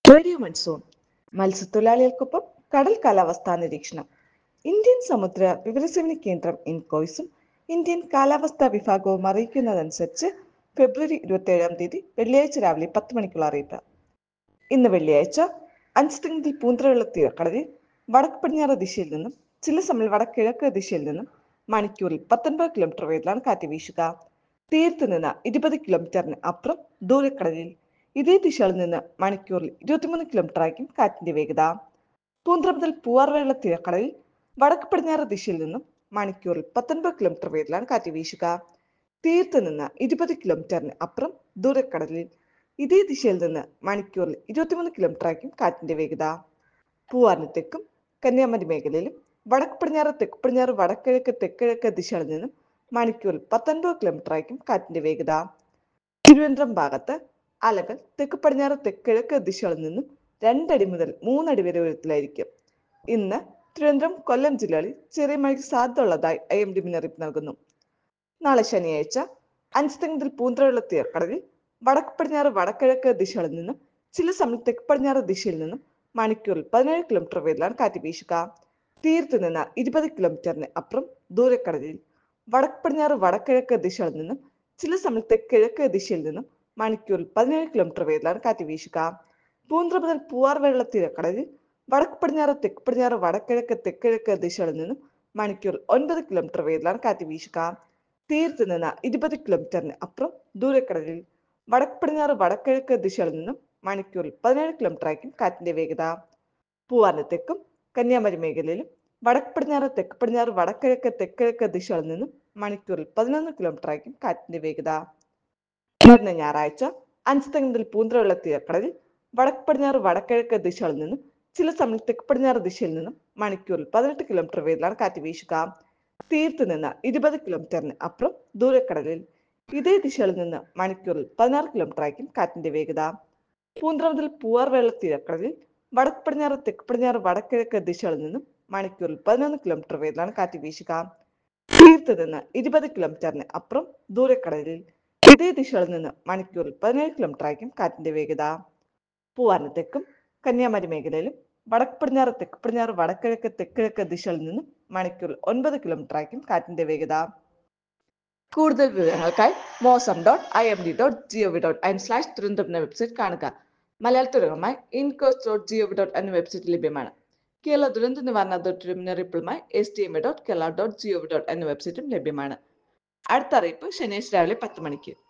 radio monsoon മത്സ്യത്തൊഴിലാളികൾക്കൊപ്പം കടൽ കാലാവസ്ഥാ നിരീക്ഷണം ഇന്ത്യൻ സമുദ്ര വിവരസേവന കേന്ദ്രം ഇൻകോയ്സും ഇന്ത്യൻ കാലാവസ്ഥാ വിഭാഗവും അറിയിക്കുന്നതനുസരിച്ച് ഫെബ്രുവരി ഇരുപത്തിയേഴാം തീയതി വെള്ളിയാഴ്ച രാവിലെ പത്ത് മണിക്കുള്ള അറിയിപ്പ് ഇന്ന് വെള്ളിയാഴ്ച അഞ്ചുതെങ്ങിൽ പൂന്തറയുള്ള തീരക്കടലിൽ വടക്ക് പടിഞ്ഞാറ് ദിശയിൽ നിന്നും ചില സമയം വടക്കിഴക്ക് ദിശയിൽ നിന്നും മണിക്കൂറിൽ പത്തൊൻപത് കിലോമീറ്റർ വേഗത്തിലാണ് കാറ്റ് വീശുക തീരത്ത് നിന്ന് ഇരുപത് കിലോമീറ്ററിന് അപ്പുറം ദൂരക്കടലിൽ ഇതേ ദിശയിൽ നിന്ന് മണിക്കൂറിൽ ഇരുപത്തിമൂന്ന് കിലോമീറ്റർ ആയിരിക്കും കാറ്റിന്റെ വേഗത പൂന്തറ മുതൽ പൂവാർവെള്ള തീരക്കടലിൽ വടക്ക് പടിഞ്ഞാറ് ദിശയിൽ നിന്നും മണിക്കൂറിൽ പത്തൊൻപത് കിലോമീറ്റർ വേഗത്തിലാണ് കാറ്റ് വീശുക തീരത്ത് നിന്ന് ഇരുപത് കിലോമീറ്ററിന് അപ്പുറം ദൂരക്കടലിൽ ഇതേ ദിശയിൽ നിന്ന് മണിക്കൂറിൽ ഇരുപത്തിമൂന്ന് കിലോമീറ്റർ ആയിരിക്കും കാറ്റിന്റെ വേഗത പൂവാറിന് തെക്കും കന്യാകുമാരി മേഖലയിലും വടക്ക് പടിഞ്ഞാറ് തെക്ക് പടിഞ്ഞാറ് വടക്കിഴക്ക് തെക്കിഴക്ക് ദിശകളിൽ നിന്നും മണിക്കൂറിൽ പത്തൊൻപത് കിലോമീറ്റർ ആയിരിക്കും കാറ്റിന്റെ വേഗത തിരുവനന്തപുരം ഭാഗത്ത് അലകൾ തെക്ക് പടിഞ്ഞാറ് തെക്കിഴക്ക് ദിശകളിൽ നിന്നും രണ്ടടി മുതൽ മൂന്നടി വരെ ഉയരത്തിലായിരിക്കും ഇന്ന് തിരുവനന്തപുരം കൊല്ലം ജില്ലകളിൽ ചെറിയ മഴയ്ക്ക് സാധ്യത ഉള്ളതായി ഐ എം ഡി മുന്നറിയിപ്പ് നൽകുന്നു നാളെ ശനിയാഴ്ച അഞ്ച് മുതൽ പൂന്തറയുള്ള തീർക്കടലിൽ വടക്ക് പടിഞ്ഞാറ് വടക്കിഴക്ക് ദിശകളിൽ നിന്നും ചില സമയം തെക്ക് പടിഞ്ഞാറ് ദിശയിൽ നിന്നും മണിക്കൂറിൽ പതിനേഴ് കിലോമീറ്റർ വേഗത്തിലാണ് കാറ്റ് വീശുക തീരത്ത് നിന്ന് ഇരുപത് കിലോമീറ്ററിന് അപ്പുറം ദൂരക്കടലിൽ വടക്ക് പടിഞ്ഞാറ് വടക്കിഴക്ക് ദിശകളിൽ നിന്നും ചില സമയത്ത് കിഴക്ക് ദിശയിൽ നിന്നും മണിക്കൂറിൽ പതിനേഴ് കിലോമീറ്റർ വേഗത്തിലാണ് കാറ്റ് വീശുക പൂന്തറ മുതൽ പൂവാർ വെള്ള തീരക്കടലിൽ വടക്ക് പടിഞ്ഞാറ് തെക്ക് പടിഞ്ഞാറ് വടക്കിഴക്ക് തെക്കിഴക്ക് ദിശകളിൽ നിന്നും മണിക്കൂറിൽ ഒൻപത് കിലോമീറ്റർ വേഗത്തിലാണ് കാറ്റ് വീശുക തീരത്ത് നിന്ന് ഇരുപത് കിലോമീറ്ററിന് അപ്പുറം ദൂരക്കടലിൽ വടക്ക് പടിഞ്ഞാറ് വടക്കിഴക്ക് ദിശകളിൽ നിന്നും മണിക്കൂറിൽ പതിനേഴ് കിലോമീറ്റർ ആയിരിക്കും കാറ്റിന്റെ വേഗത പൂവാറിന് തെക്കും കന്യാകുമാരി മേഖലയിലും വടക്ക് പടിഞ്ഞാറ് തെക്ക് പടിഞ്ഞാറ് വടക്കിഴക്ക് തെക്കിഴക്ക് ദിശകളിൽ നിന്നും മണിക്കൂറിൽ പതിനൊന്ന് കിലോമീറ്റർ ആയിരിക്കും കാറ്റിന്റെ വേഗത വരുന്ന ഞായറാഴ്ച അഞ്ചുതെങ്ങ് മുതൽ പൂന്തറയുള്ള തീരക്കടലിൽ വടക്ക് പടിഞ്ഞാറ് വടക്കിഴക്ക് ദിശകളിൽ നിന്നും ചില സമയം തെക്ക് പടിഞ്ഞാറ് ദിശയിൽ നിന്നും മണിക്കൂറിൽ പതിനെട്ട് കിലോമീറ്റർ വേഗത്തിലാണ് കാറ്റ് വീശുക തീരത്ത് നിന്ന് ഇരുപത് കിലോമീറ്ററിന് അപ്പുറം ദൂരക്കടലിൽ ഇതേ ദിശയിൽ നിന്ന് മണിക്കൂറിൽ പതിനാറ് കിലോമീറ്റർ ആയിരിക്കും കാറ്റിന്റെ വേഗത പൂന്തറ മുതൽ പൂവാർ വെള്ള തീരക്കടലിൽ വടക്ക് പടിഞ്ഞാറ് തെക്ക് പടിഞ്ഞാറ് വടക്കിഴക്ക് ദിശകളിൽ നിന്നും മണിക്കൂറിൽ പതിനൊന്ന് കിലോമീറ്റർ വേഗത്തിലാണ് കാറ്റ് വീശുക തീരത്ത് നിന്ന് ഇരുപത് കിലോമീറ്ററിന് അപ്പുറം ദൂരക്കടലിൽ ഇതേ ദിശയിൽ നിന്ന് മണിക്കൂറിൽ പതിനേഴ് കിലോമീറ്റർ ആയിരിക്കും കാറ്റിന്റെ വേഗത പൂവാറിന് തെക്കും കന്യാകുമാരി മേഖലയിലും വടക്ക് പടിഞ്ഞാറ് തെക്ക് പടിഞ്ഞാറ് വടക്കിഴക്ക് തെക്കിഴക്ക് ദിശയിൽ നിന്നും മണിക്കൂറിൽ ഒൻപത് കിലോമീറ്റർ ആയിരിക്കും കാറ്റിന്റെ വേഗത കൂടുതൽ വിവരങ്ങൾക്കായി mausam dot I M D dot gov dot in slash Thiruvananthapuram എന്ന വെബ്സൈറ്റ് കാണുക മലയാളത്തിലുമായി ഇൻകോസ് ഡോട്ട് ജിഒവി ഡോട്ട് എന്ന വെബ്സൈറ്റ് ലഭ്യമാണ് കേരള ദുരന്ത നിവാരണ അതോറിറ്റിയുടെ മുന്നറിയിപ്പുമായി S T M A dot Kerala dot gov dot എന്ന വെബ്സൈറ്റും ലഭ്യമാണ് അടുത്ത അറിയിപ്പ് ശനിയാഴ്ച രാവിലെ പത്ത് മണിക്ക്